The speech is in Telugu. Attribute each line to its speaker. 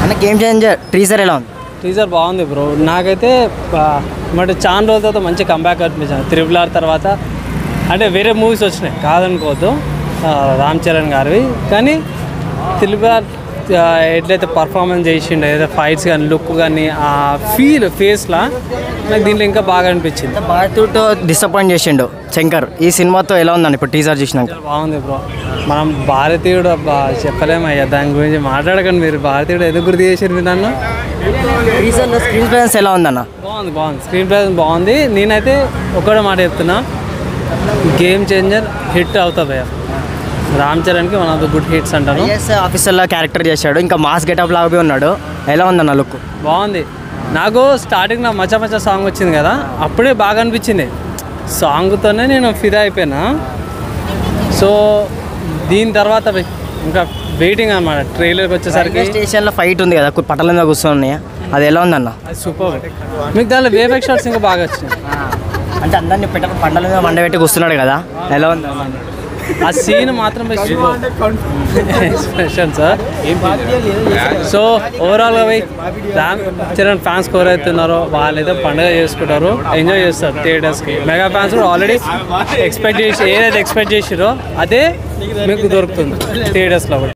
Speaker 1: అన్న గేమ్ చేంజర్ టీజర్ ఎలా ఉంది
Speaker 2: టీజర్ బాగుంది బ్రో నాకైతే మరి చాలా రోజుల తర్వాత మంచి కంబ్యాక్ అనిపించింది త్రిబుల్ ఆర్ తర్వాత అంటే వేరే మూవీస్ వచ్చినాయి కాదనుకోవద్దు ఆ, రామ్ చరణ్ గారివి కానీ త్రిబుల్ ఆర్ ఆ, ఎట్లయితే పర్ఫార్మెన్స్ చేసిండు ఏదైతే ఫైట్స్ కానీ లుక్ కానీ ఆ ఫీల్ ఫేస్లా నాకు దీంట్లో ఇంకా బాగా అనిపించింది
Speaker 1: భారతీయుతో డిసప్పాయింట్ చేసిండు శంకర్ ఈ సినిమాతో ఎలా ఉందండి ఇప్పుడు టీజర్ చూసినాక
Speaker 2: బాగుంది బ్రో మనం భారతీయుడు అబ్బా చెప్పలేమయ్యా దాని గురించి మాట్లాడకండి మీరు భారతీయుడు ఎందుకు గుర్తు చేసారు మీరు నన్ను
Speaker 1: టీజర్లో స్క్రీన్ ప్రెజెన్స్ ఎలా ఉందన్న
Speaker 2: బాగుంది బాగుంది స్క్రీన్ ప్లే బాగుంది నేనైతే ఒకటే మాట చెప్తున్నా గేమ్ చేంజర్ హిట్ అవుతా భయ్య రామ్ చరణ్కి one of the good hits అంటాను
Speaker 1: ఐఎస్ ఆఫీసర్లో క్యారెక్టర్ చేశాడు ఇంకా మాస్ గెటప్ లాగా పోయి ఉన్నాడు ఎలా ఉందన్న లుక్
Speaker 2: బాగుంది నాకు స్టార్టింగ్ నా మచ్చ మచ్చ సాంగ్ వచ్చింది కదా అప్పుడే బాగా అనిపించింది సాంగ్తోనే నేను ఫిదా అయిపోయినా సో దీని తర్వాత భయ్ ఇంకా వెయిటింగ్ అనమాట ట్రైలర్కి వచ్చేసరికి
Speaker 1: స్టేషన్లో ఫైట్ ఉంది కదా కు- పట్టల మీద కూర్చొని అది ఎలా ఉందన్న
Speaker 2: అది సూపర్ మీకు దానిలో వేవ్ షాట్స్ ఇంకా బాగా వచ్చినాయి
Speaker 1: అంటే అందరినీ పెట్ట పంటల మీద మండబెట్టి కూర్చున్నాడు కదా ఎలా ఉంది
Speaker 2: ఆ సీన్ మాత్రం ఎక్స్ప్రెషన్ సార్ సో ఓవరాల్గా పోయి రామ్ చరణ్ ఫ్యాన్స్ ఎవరైతున్నారో వాళ్ళైతే పండుగ చేసుకుంటారు ఎంజాయ్ చేస్తారు థియేటర్స్కి మెగా ఫ్యాన్స్ కూడా ఆల్రెడీ ఎక్స్పెక్ట్ చేసి ఏదైతే ఎక్స్పెక్ట్ చేసిరో అదే మీకు దొరుకుతుంది థియేటర్స్లో కూడా